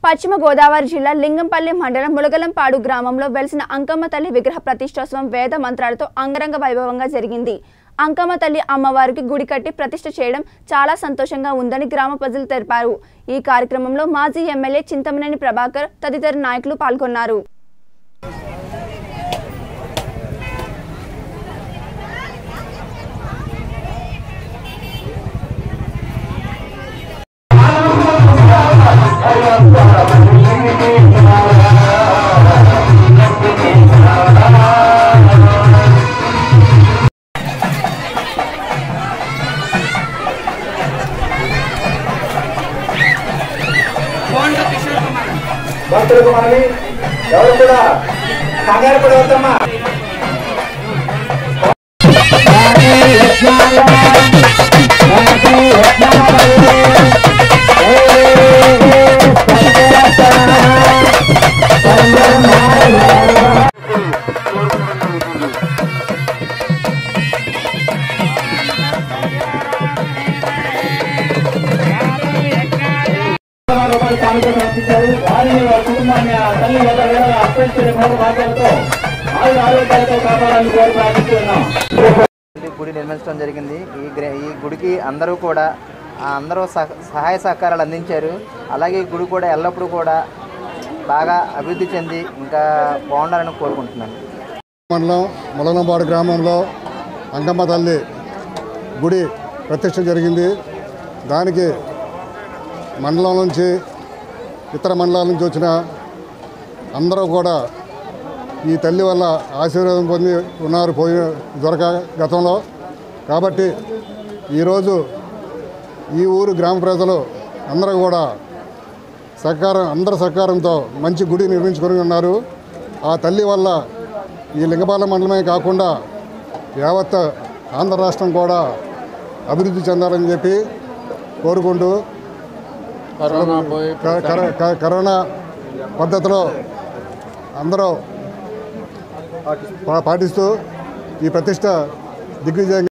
పశ్చిమ గోదావరి జిల్లా లింగంపల్లి మండలం ములగలంపాడు గ్రామంలో వెలిసిన అంకమ్మ తల్లి విగ్రహ ప్రతిష్టోత్సవం వేద మంత్రాలతో అంగరంగ వైభవంగా జరిగింది అంకమ్మ తల్లి అమ్మవారికి గుడి కట్టి ప్రతిష్ఠ చేయడం చాలా సంతోషంగా ఉందని గ్రామ ప్రజలు తెలిపారు ఈ కార్యక్రమంలో మాజీ ఎమ్మెల్యే చింతమనేని ప్రభాకర్ తదితర నాయకులు పాల్గొన్నారు భక్తులకు మనవి ఎవరు కూడా కంగారు పడవద్దమ్మా రూపాయలు కానుక సమర్పించారు వారిని వారి కుటుంబాన్ని ఆ తల్లి వల్ల వేళ అప్పగించిన మూడు భాగ్యాలతో ఆయుర ఆరోగ్యాలతో కాపాడాలని కోరి ప్రార్థిస్తున్నాం ఈ గుడి నిర్మించడం జరిగింది ఈ గ్ర ఈ గుడికి అందరూ కూడా ఆ అందరూ సహ సహాయ సహకారాలు అందించారు అలాగే ఈ గుడి కూడా ఎల్లప్పుడూ కూడా బాగా అభివృద్ధి చెంది ఇంకా బాగుండాలని కోరుకుంటున్నాను మండలం ములగంపాడు గ్రామంలో అంకమ్మ తల్లి గుడి ప్రతిష్ట జరిగింది దానికి మండలం నుంచి ఇతర మండలాల నుంచి వచ్చిన అందరూ కూడా ఈ తల్లి వల్ల ఆశీర్వాదం పొంది ఉన్నారు పోయి దొరక గతంలో కాబట్టి ఈరోజు ఈ ఊరు గ్రామ ప్రజలు అందరూ కూడా సహకారం అందరి సహకారంతో మంచి గుడి నిర్మించుకొని ఉన్నారు ఆ తల్లి వల్ల ఈ లింగపాలెం మండలమే కాకుండా యావత్ ఆంధ్ర రాష్ట్రం కూడా అభివృద్ధి చెందాలని చెప్పి కోరుకుంటూ క- కర- క- కరోనా పద్ధతిలో అందరూ పా- పాటిస్తూ ఈ ప్రతిష్ట దిగ్విజయంగా